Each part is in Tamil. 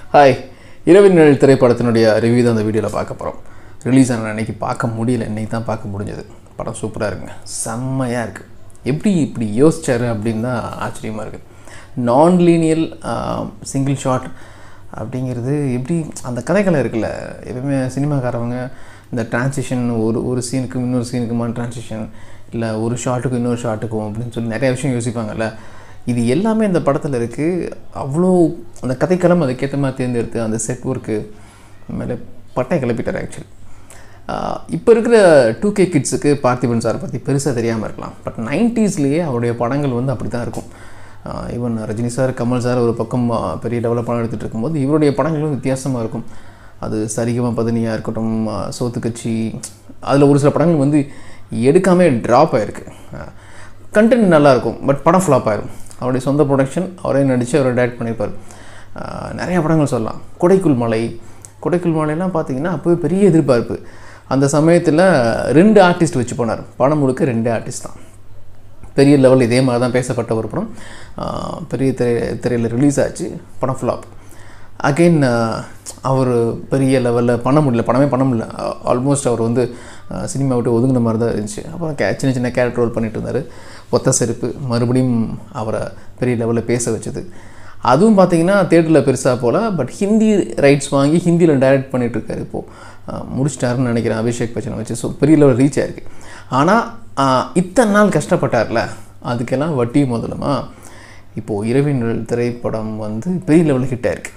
ஹாய் இரவின் நிழல் திரைப்படத்தினுடைய ரிவ்யூ தான் அந்த வீடியோவில் பார்க்க போகிறோம் ரிலீஸ் ஆன அன்னைக்கு பார்க்க முடியல இன்னைக்கு தான் பார்க்க முடிஞ்சது படம் சூப்பராக இருக்குங்க செம்மையாக இருக்குது எப்படி இப்படி யோசிச்சாரு அப்படின்னு தான் ஆச்சரியமாக இருக்குது நான் லீனியல் சிங்கிள் ஷாட் அப்படிங்கிறது எப்படி அந்த கதைகளை இருக்குல்ல எப்பவுமே சினிமாக்காரவங்க இந்த டிரான்சிஷன் ஒரு ஒரு சீனுக்கு இன்னொரு சீனுக்குமான டிரான்சிஷன் இல்லை ஒரு ஷாட்டுக்கு இன்னொரு ஷாட்டுக்கும் அப்படின்னு சொல்லி நிறைய விஷயம் யோசிப்பாங்கல்ல இது எல்லாமே இந்த படத்தில் இருக்குது அவ்வளோ அந்த கதைக்களம் அதுக்கேற்ற மாதிரி தேர்ந்தெடுத்து அந்த செட் ஒர்க்கு மேலே பட்டை கிளப்பிட்டார் ஆக்சுவலி இப்போ இருக்கிற டூ கே கிட்ஸுக்கு பார்த்திபன் சார் பற்றி பெருசாக தெரியாமல் இருக்கலாம் பட் நைன்ட்டீஸ்லேயே அவருடைய படங்கள் வந்து அப்படி தான் இருக்கும் even Rajini sir Kamal sir ஒரு பக்கம் ஆ, பெரிய லெவலில் படம் எடுத்துகிட்டு இருக்கும்போது இவருடைய படங்களும் வித்தியாசமாக இருக்கும் அது சரிகமா பதினியாக இருக்கட்டும் ஆ, சோத்து கட்சி அதில் ஒரு சில படங்கள் வந்து எடுக்காமே ட்ராப் ஆகிருக்கு கண்டென்ட் நல்லாயிருக்கும் பட் படம் ஃப்ளாப் ஆயிரும் அவருடைய சொந்த ப்ரொடக்ஷன் அவரே நடித்து அவரை டைரக்ட் பண்ணியிருப்பார் ஆஹ் நிறைய படங்கள் சொல்லலாம் கொடைக்குள் மலை கொடைக்குள் மலையெல்லாம் பார்த்தீங்கன்னா அப்போவே பெரிய எதிர்பார்ப்பு அந்த சமயத்தில் ரெண்டு ஆர்டிஸ்ட் வச்சு போனார் படம் முழுக்க ரெண்டே ஆர்டிஸ்ட் தான் பெரிய லெவல் இதே மாதிரி தான் பேசப்பட்ட ஒரு படம் ஆஹ் பெரிய திரை திரையில் ரிலீஸ் ஆச்சு படம் ஃப்ளாப் அகெயின் அவர் பெரிய லெவலில் பண்ண முடியல படமே பண்ண முடியல ஆல்மோஸ்ட் அவர் வந்து சினிமா விட்டு ஒதுங்கின மாதிரி தான் இருந்துச்சு அப்புறம் கே சின்ன சின்ன கேரக்டர் ரோல் பண்ணிட்டு இருந்தார் ஒத்த செருப்பு மறுபடியும் அவரை பெரிய லெவலில் பேச வச்சது அதுவும் பார்த்தீங்கன்னா தேட்டரில் பெருசாக போல் பட் ஹிந்தி ரைட்ஸ் வாங்கி ஹிந்தியில் டைரக்ட் பண்ணிட்டு இருக்காரு இப்போது முடிச்சிட்டாருன்னு நினைக்கிறேன் அபிஷேக் பச்சனை வச்சு ஸோ பெரிய லெவல் ரீச் ஆயிருக்கு ஆனால் இத்தனை நாள் கஷ்டப்பட்டார்ல அதுக்கெல்லாம் வட்டி முதலுமா இப்போது இரவின் நிழல் திரைப்படம் வந்து பெரிய லெவலில் ஹிட் ஆயிருக்கு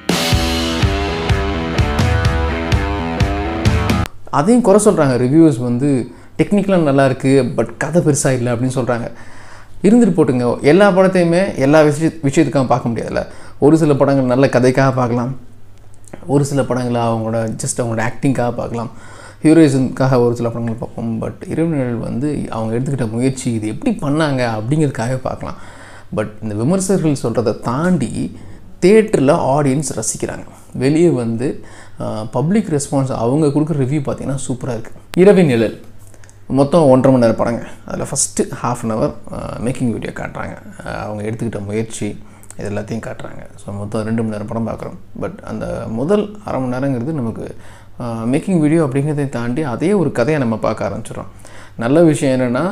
அதையும் குறை சொல்கிறாங்க ரிவ்யூஸ் வந்து டெக்னிக்கலாக நல்லா இருக்குது பட் கதை பெருசாக இல்லை அப்படின்னு சொல்கிறாங்க இருந்துட்டு போட்டுங்க எல்லா படத்தையுமே எல்லா விஷய விஷயத்துக்காக பார்க்க முடியாதுல்ல ஒரு சில படங்கள் நல்ல கதைக்காக பார்க்கலாம் ஒரு சில படங்களை அவங்களோட ஜஸ்ட் அவங்களோட ஆக்டிங்காக பார்க்கலாம் ஹீரோயிசனுக்காக ஒரு சில படங்கள் பார்ப்போம் பட் இரவினர்கள் வந்து அவங்க எடுத்துக்கிட்ட முயற்சி இது எப்படி பண்ணாங்க அப்படிங்கிறதுக்காகவே பார்க்கலாம் பட் இந்த விமர்சகர்கள் சொல்கிறத தாண்டி தேட்டரில் ஆடியன்ஸ் ரசிக்கிறாங்க வெளியே வந்து பப்ளிக் ரெஸ்பான்ஸ் அவங்க கொடுக்குற ரிவ்யூ பார்த்தீங்கன்னா சூப்பராக இருக்குது இரவின் நிழல் மொத்தம் ஒன்றரை மணி நேரம் படங்க அதில் first half an hour making video காட்டுறாங்க அஹ் அவங்க எடுத்துக்கிட்ட முயற்சி இது எல்லாத்தையும் காட்டுறாங்க ஸோ மொத்தம் ரெண்டு மணி நேரம் படம் பார்க்குறோம் பட் அந்த முதல் அரை மணி நேரங்கிறது நமக்கு மேக்கிங் வீடியோ அப்படிங்கிறதை தாண்டி அதே ஒரு கதையை நம்ம பார்க்க ஆரம்பிச்சிடுறோம் நல்ல விஷயம் என்னென்னா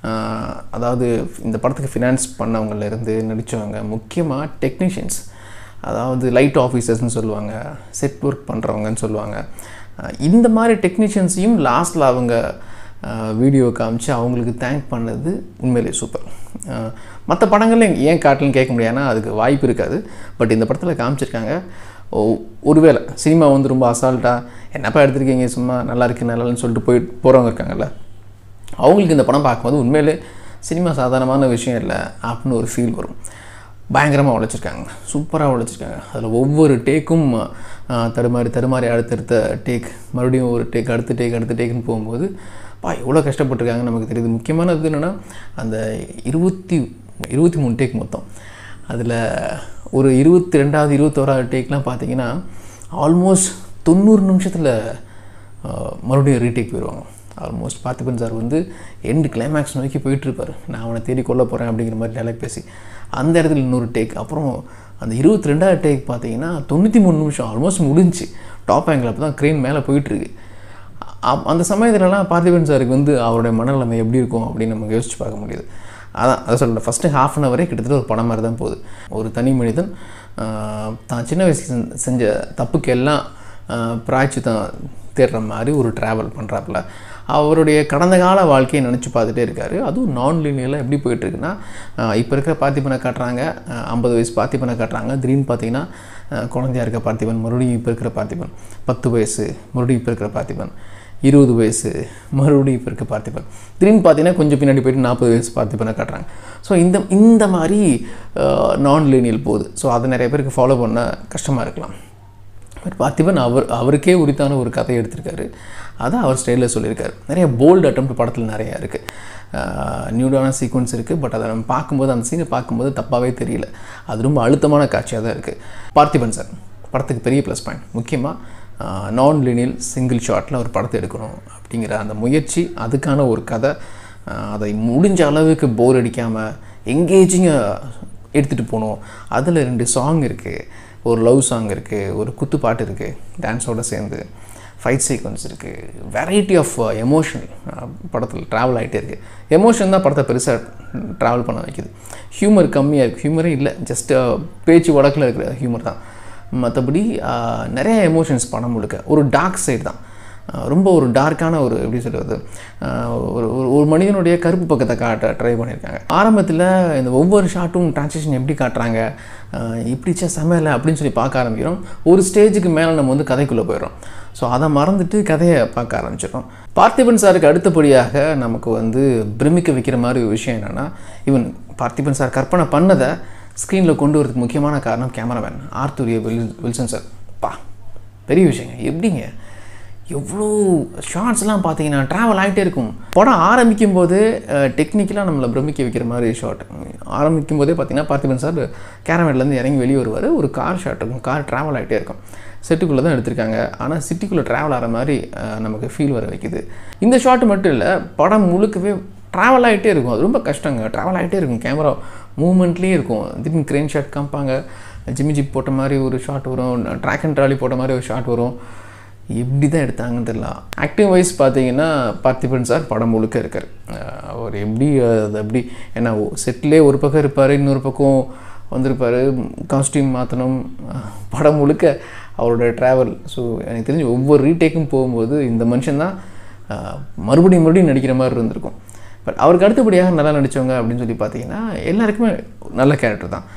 அதாவது இந்த படத்துக்கு ஃபினான்ஸ் பண்ணவங்கலேருந்து நடித்தவங்க முக்கியமாக டெக்னீஷியன்ஸ் அதாவது லைட் ஆஃபீஸர்ஸ்னு சொல்லுவாங்க செட் ஒர்க் பண்ணுறவங்கன்னு சொல்லுவாங்க அஹ் இந்த மாதிரி டெக்னீஷியன்ஸையும் லாஸ்ட்டில் அவங்க வீடியோ காமிச்சு அவங்களுக்கு தேங்க் பண்ணது உண்மையிலே சூப்பர் மற்ற படங்கள்ல ஏன் காட்டலன்னு கேட்க முடியாதுன்னா அதுக்கு வாய்ப்பு இருக்காது பட் இந்த படத்தில் காமிச்சிருக்காங்க ஓ ஒருவேளை சினிமா வந்து ரொம்ப அசால்ட்டாக என்னப்பா எடுத்திருக்கீங்க சும்மா நல்லா இருக்கு நல்லா இல்லைன்னு சொல்லிட்டு போய் போகிறவங்க இருக்காங்கல்ல அவங்களுக்கு இந்த படம் பார்க்கும்போது உண்மையிலே சினிமா சாதாரணமான விஷயம் இல்லை அப்படின்னு ஒரு ஃபீல் வரும் பயங்கரமாக உழைச்சிருக்காங்க சூப்பராக உழைச்சிருக்காங்க அதில் ஒவ்வொரு டேக்கும் தடுமாறி தடுமாறி அடுத்தடுத்த டேக் மறுபடியும் ஒரு டேக் அடுத்த டேக் அடுத்த டேக்குன்னு போகும்போது பா எவ்வளோ கஷ்டப்பட்டிருக்காங்கன்னு நமக்கு தெரியுது முக்கியமானது என்னென்னா அந்த இருபத்தி இருபத்தி மூணு டேக் மொத்தம் அதில் ஒரு இருபத்தி ரெண்டாவது இருபத்தோராவது டேக்லாம் பார்த்தீங்கன்னா ஆல்மோஸ்ட் தொண்ணூறு நிமிஷத்தில் மறுபடியும் ரீடேக் போயிடுவாங்க ஆல்மோஸ்ட் பார்த்திபன் சார் வந்து எண்டு கிளைமேக்ஸ் நோக்கி போயிட்டுருப்பார் நான் அவனை தேடி கொல்ல போகிறேன் அப்படிங்கிற மாதிரி டைலாக் பேசி அந்த இடத்துல இன்னொரு டேக் அப்புறம் அந்த இருபத்தி ரெண்டாவது டேக் பார்த்தீங்கன்னா தொண்ணூற்றி மூணு நிமிஷம் ஆல்மோஸ்ட் முடிஞ்சு டாப் ஆங்கிள் அப்போ தான் க்ரெயின் மேலே போயிட்டுருக்கு அப்- அந்த சமயத்துலலாம் பார்த்திபன் சாருக்கு வந்து அவருடைய மனநிலைமை எப்படி இருக்கும் அப்படின்னு நம்ம யோசிச்சு பார்க்க முடியுது அதான் அதை சொல்ல ஃபஸ்ட்டு ஹாஃப் அன் ஹவரே கிட்டத்தட்ட ஒரு படம் மாதிரி தான் போகுது ஒரு தனி மனிதன் ஆஹ், தான் சின்ன வயசுக்கு செஞ்ச- செஞ்ச தப்புக்கு எல்லாம் பிராய்ச்சித்தம் தேடுற மாதிரி ஒரு ட்ராவல் பண்ணுறாப்புல அவருடைய கடந்த கால வாழ்க்கையை நினச்சி பார்த்துட்டே இருக்காரு அதுவும் நான் லீனியரில் எப்படி போயிட்டுருக்குன்னா இப்போ இருக்கிற பார்த்திபனை காட்டுறாங்க ஐம்பது வயசு பார்த்திபனை காட்டுறாங்க திடீர்னு பார்த்தீங்கன்னா அஹ், குழந்தையா இருக்க பார்த்திபன் மறுபடியும் இப்போ இருக்கிற பார்த்திபன் பத்து வயசு மறுபடியும் இப்போ இருக்கிற பார்த்திபன் இருபது வயசு மறுபடியும் இப்போ இருக்க பார்த்திபன் திடீர்னு பார்த்தீங்கன்னா கொஞ்சம் பின்னாடி போயிட்டு நாற்பது வயசு பார்த்திபனை காட்டுறாங்க ஸோ இந்த இந்த மாதிரி நான் லீனியல் போகுது ஸோ அதை நிறைய பேருக்கு ஃபாலோ பண்ண கஷ்டமாக இருக்கலாம் பட் பார்த்திபன் அவர் அவருக்கே உரித்தான ஒரு கதையை எடுத்திருக்காரு அதை அவர் ஸ்டைலில் சொல்லியிருக்காரு நிறைய போல்டு அட்டம் படத்தில் நிறையா இருக்குது நியூடான சீக்வன்ஸ் இருக்குது பட் அதை நம்ம பார்க்கும்போது அந்த சீனை பார்க்கும்போது தப்பாகவே தெரியல அது ரொம்ப அழுத்தமான காட்சியாக தான் இருக்குது பார்த்திபன் சார் படத்துக்கு பெரிய ப்ளஸ் பாயிண்ட் முக்கியமாக நான் லினியல் சிங்கிள் ஷாட்டில் ஒரு படத்தை எடுக்கணும் அப்படிங்கிற அந்த முயற்சி அதுக்கான ஒரு கதை ஆஹ் அதை முடிஞ்ச அளவுக்கு போர் அடிக்காமல் எங்கேஜிங்காக எடுத்துகிட்டு போகணும் அதில் ரெண்டு சாங் இருக்குது ஒரு லவ் சாங் இருக்குது ஒரு குத்து பாட்டு இருக்குது டான்ஸோடு சேர்ந்து ஃபைட் சீக்வன்ஸ் இருக்குது வெரைட்டி ஆஃப் எமோஷன் படத்தில் ட்ராவல் ஆகிட்டே இருக்குது எமோஷன் தான் படத்தை பெருசாக ட்ராவல் பண்ண வைக்குது ஹியூமர் கம்மியாக இருக்குது ஹியூமரே இல்லை ஜஸ்ட் பேச்சு வடக்கில் இருக்கிற ஹியூமர் தான் மற்றபடி நிறைய எமோஷன்ஸ் படம் முழுக்க ஒரு டார்க் சைடு தான் ரொம்ப ஒரு டார்க்கான ஒரு எப்படி சொல்கிறது ஒரு ஒரு மனிதனுடைய கருப்பு பக்கத்தை காட்ட ட்ரை பண்ணியிருக்காங்க ஆரம்பத்தில் இந்த ஒவ்வொரு ஷாட்டும் டிரான்சேஷன் எப்படி காட்டுறாங்க இப்படிச்சா சமையலை அப்படின்னு சொல்லி பார்க்க ஆரம்பிக்கிறோம் ஒரு ஸ்டேஜுக்கு மேலே நம்ம வந்து கதைக்குள்ளே போயிடும் ஸோ அதை மறந்துட்டு கதையை பார்க்க ஆரம்பிச்சிடும் பார்த்திபன் சாருக்கு அடுத்தபடியாக நமக்கு வந்து பிரமிக்க வைக்கிற மாதிரி ஒரு விஷயம் என்னென்னா ஈவன் பார்த்திபன் சார் கற்பனை பண்ணதை ஸ்க்ரீனில் கொண்டு வரதுக்கு முக்கியமான காரணம் கேமராமேன் ஆர்த்தூரிய வில் வில்சன் சார் பா பெரிய விஷயங்க எப்படிங்க எவ்வளோ ஷார்ட்ஸ்லாம் பார்த்தீங்கன்னா ட்ராவல் ஆகிட்டே இருக்கும் படம் ஆரம்பிக்கும் போது டெக்னிக்கலாக நம்மளை பிரமிக்க வைக்கிற மாதிரி ஷார்ட் ஆரம்பிக்கும் போதே பார்த்தீங்கன்னா பார்த்திபன் சார் கேரமேட்லேருந்து இறங்கி வெளியே வருவார் ஒரு கார் ஷாட் இருக்கும் கார் ட்ராவல் ஆகிட்டே இருக்கும் செட்டுக்குள்ளே தான் எடுத்திருக்காங்க ஆனால் சிட்டிக்குள்ளே ட்ராவல் ஆகிற மாதிரி நமக்கு ஃபீல் வர வைக்குது இந்த ஷாட் மட்டும் இல்லை படம் முழுக்கவே ட்ராவல் ஆகிட்டே இருக்கும் அது ரொம்ப கஷ்டங்க ட்ராவல் ஆகிட்டே இருக்கும் கேமரா மூமெண்ட்லேயே இருக்கும் திடீர்னு க்ரெயின் ஷாட் காமிப்பாங்க ஜிம்மி ஜிப் போட்ட மாதிரி ஒரு ஷாட் வரும் ட்ராக் அண்ட் ட்ராலி போட்ட மாதிரி ஒரு ஷாட் வரும் எப்படி தான் எடுத்தாங்கன்னு தெரியல ஆக்டிங் வைஸ் பார்த்தீங்கன்னா பார்த்திபன் சார் படம் முழுக்க இருக்கார் அவர் எப்படி அது எப்படி ஏன்னா செட்டிலே ஒரு பக்கம் இருப்பார் இன்னொரு பக்கம் வந்திருப்பார் காஸ்டியூம் மாற்றணும் படம் முழுக்க அவரோட ட்ராவல் ஸோ எனக்கு தெரிஞ்சு ஒவ்வொரு ரீடேக்கும் போகும்போது இந்த மனுஷன் தான் மறுபடியும் மறுபடியும் நடிக்கிற மாதிரி இருந்திருக்கும் பட் அவருக்கு அடுத்தபடியாக நல்லா நடித்தவங்க அப்படின்னு சொல்லி பார்த்தீங்கன்னா எல்லாருக்குமே நல்ல கேரக்டர் தான்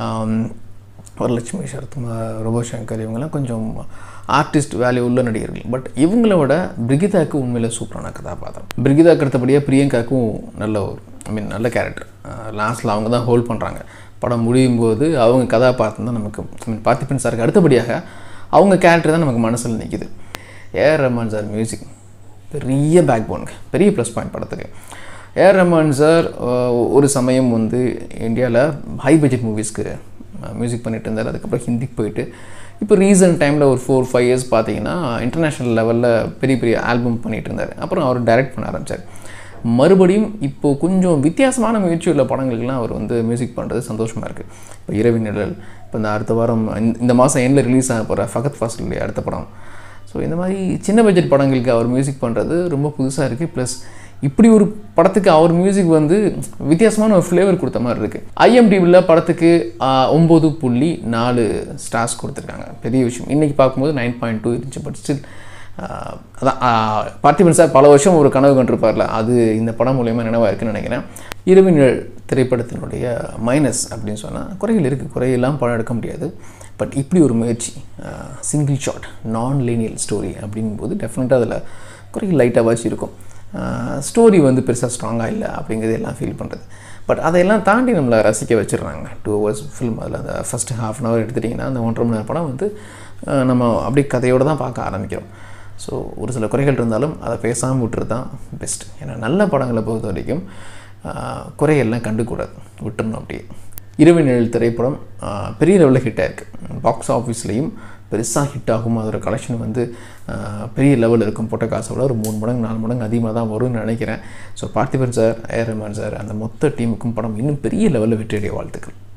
வரலட்சுமி சரத்குமார் ரோபோசங்கர் இவங்கெல்லாம் கொஞ்சம் ஆர்டிஸ்ட் வேல்யூ உள்ள நடிகர்கள் பட் இவங்கள விட பிரிகிதாக்கு உண்மையில் சூப்பரான கதாபாத்திரம் பிரிகிதாக்கு அடுத்தபடியாக பிரியங்காக்கும் நல்ல ஒரு ஐ மீன் நல்ல கேரக்டர் லாஸ்ட்டில் அவங்க தான் ஹோல்ட் பண்ணுறாங்க படம் முடியும் போது அவங்க கதாபாத்திரம் தான் நமக்கு ஐ மீன் பார்த்திபன் சாருக்கு அடுத்தபடியாக அவங்க கேரக்டர் தான் நமக்கு மனசில் நிற்கிது ஏஆர் ரஹ்மான் சார் மியூசிக் பெரிய பேக் போனுங்க பெரிய ப்ளஸ் பாயிண்ட் படத்துக்கு ஏஆர் ரஹ்மான் சார் ஒரு சமயம் வந்து இந்தியாவில் ஹை பட்ஜெட் மூவிஸ்க்கு மியூசிக் பண்ணிட்டு இருந்தார் அதுக்கப்புறம் ஹிந்திக்கு போயிட்டு இப்போ ரீசன்ட் டைமில் ஒரு ஃபோர் ஃபைவ் இயர்ஸ் பார்த்தீங்கன்னா இன்டர்நேஷ்னல் லெவலில் பெரிய பெரிய ஆல்பம் பண்ணிகிட்டு இருந்தார் அப்புறம் அவர் டைரக்ட் பண்ண ஆரம்பித்தார் மறுபடியும் இப்போது கொஞ்சம் வித்தியாசமான முயற்சி உள்ள படங்களுக்கெல்லாம் அவர் வந்து மியூசிக் பண்ணுறது சந்தோஷமாக இருக்குது இப்போ இரவி நிழல் இப்போ இந்த அடுத்த வாரம் இந்த மாதம் எண்டில் ரிலீஸ் ஆக போகிற ஃபகத் ஃபாசிலுடைய அடுத்த படம் ஸோ இந்த மாதிரி சின்ன பட்ஜெட் படங்களுக்கு அவர் மியூசிக் பண்ணுறது ரொம்ப புதுசாக இருக்குது ப்ளஸ் இப்படி ஒரு படத்துக்கு அவர் மியூசிக் வந்து வித்தியாசமான ஒரு ஃப்ளேவர் கொடுத்த மாதிரி இருக்குது ஐஎம்டிபியில் படத்துக்கு ஒம்பது புள்ளி நாலு ஸ்டார்ஸ் கொடுத்துருக்காங்க பெரிய விஷயம் இன்றைக்கி பார்க்கும்போது நைன் பாயிண்ட் டூ இருந்துச்சு பட் ஸ்டில் அதான் பார்த்திபன் சார் பல வருஷம் ஒரு கனவு கண்டிருப்பார்ல அது இந்த படம் மூலயமா நினைவாக இருக்குன்னு நினைக்கிறேன் இரவினிழல் திரைப்படத்தினுடைய மைனஸ் அப்படின்னு சொன்னால் குறைகள் இருக்குது குறையெல்லாம் படம் எடுக்க முடியாது பட் இப்படி ஒரு முயற்சி single shot non-linear story அப்படிங்கும்போது டெஃபினட்டாக அதில் குறைகள் லைட்டாக இருக்கும் ஸ்டோரி வந்து பெருசாக ஸ்ட்ராங்காக இல்லை அப்படிங்கிறது எல்லாம் ஃபீல் பண்ணுறது பட் அதையெல்லாம் தாண்டி நம்மளை ரசிக்க வச்சிடுறாங்க டூ ஹவர்ஸ் ஃபில்ம் அதில் அந்த ஃபஸ்ட்டு ஹாஃப் அன் ஹவர் எடுத்துட்டிங்கன்னா அந்த ஒன்றரை மணி நேரம் படம் வந்து நம்ம அப்படியே கதையோடு தான் பார்க்க ஆரம்பிக்கிறோம் ஸோ ஒரு சில குறைகள் இருந்தாலும் அதை பேசாமல் விட்டுறது தான் பெஸ்ட் ஏன்னா நல்ல படங்களை பொறுத்த வரைக்கும் குறையெல்லாம் கண்டுக்கூடாது விட்டுறணும் அப்படியே இரவு நிழல் திரைப்படம் பெரிய லெவலில் ஹிட் ஆயிருக்கு பாக்ஸ் ஆஃபீஸ்லேயும் பெருசாக ஹிட் ஆகும் அதோட கலெக்ஷன் வந்து பெரிய லெவலில் இருக்கும் போட்ட காசை விட ஒரு மூணு மடங்கு நாலு மடங்கு அதிகமாக தான் வரும்னு நினைக்கிறேன் ஸோ பார்த்திபன் சார் ஏரமான் சார் அந்த மொத்த டீமுக்கும் படம் இன்னும் பெரிய லெவலில் வெற்றியடைய வாழ்த்துக்கள்